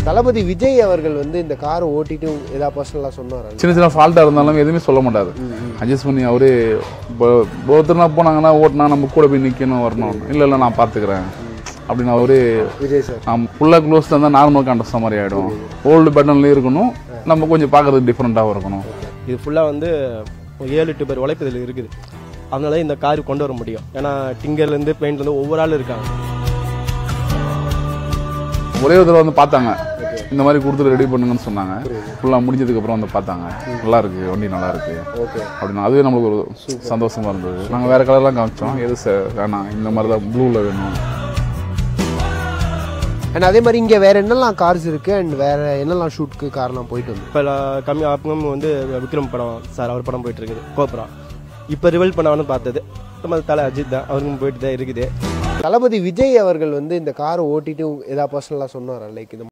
தளபதி விஜய் அவர்கள் வந்து இந்த காரை ஓட்டிட்டு ஏதாவது பர்சனலாக சொன்னாரா சின்ன சின்ன ஃபால்ட்டாக இருந்தாலும் எதுவுமே சொல்ல மாட்டாரு அட்ஜஸ்ட் பண்ணி அவரே இப்போ ஒருத்தர்னா போனாங்கன்னா ஓட்டினா நம்ம கூட போய் நிற்கணும் வரணும் இல்லை இல்லை நான் பார்த்துக்கிறேன் அப்படின்னு அவரே விஜய் சார் நாம் ஃபுல்லாக க்ளோஸில் இருந்தால் நார்மல் காண்டஸ்ட் மாதிரி ஆகிடும் ஓல்டு பேட்டர்ன்லேயும் இருக்கணும் நம்ம கொஞ்சம் பார்க்கறதுக்கு டிஃப்ரெண்ட்டாகவும் இருக்கணும் இது ஃபுல்லாக வந்து ஒரு ஏழு எட்டு பேர் உழைப்பு இதில் இருக்குது அதனால இந்த கார் கொண்டு வர முடியும் ஏன்னா டிங்கர்லேருந்து பெயிண்ட்லேருந்து ஒவ்வொரு ஆள் இருக்காங்க ஒரே ஒரு தடவை வந்து பார்த்தாங்க இந்த மாதிரி கொடுத்துட்டு ரெடி பண்ணுங்கன்னு சொன்னாங்க ஃபுல்லாக முடிஞ்சதுக்கப்புறம் வந்து பார்த்தாங்க நல்லா இருக்கு வண்டி நல்லா இருக்கு ஓகே அப்படின்னு அதுவே நம்மளுக்கு ஒரு சந்தோஷமா இருந்தது நாங்கள் வேற கலர்லாம் காமிச்சோம் எது சார் வேணாம் இந்த மாதிரி தான் ப்ளூவில் வேணும் அண்ட் அதே மாதிரி இங்கே வேற என்னெல்லாம் கார்ஸ் இருக்கு அண்ட் வேற என்னெல்லாம் ஷூட்க்கு கார்லாம் போயிட்டு வந்து இப்போ கம்மி அப்பவும் வந்து விக்ரம் படம் சார் அவர் படம் போயிட்டு இருக்குது கோப்ரா இப்போ ரிவல் பண்ணவனு பார்த்தது நம்ம தலை அஜித் தான் அவருக்கும் போயிட்டு தான் இருக்குது தளபதி விஜய் அவர்கள் வந்து இந்த காரை ஓட்டிட்டு ஏதாவது பர்சனலாக சொன்னாரா லைக் இந்த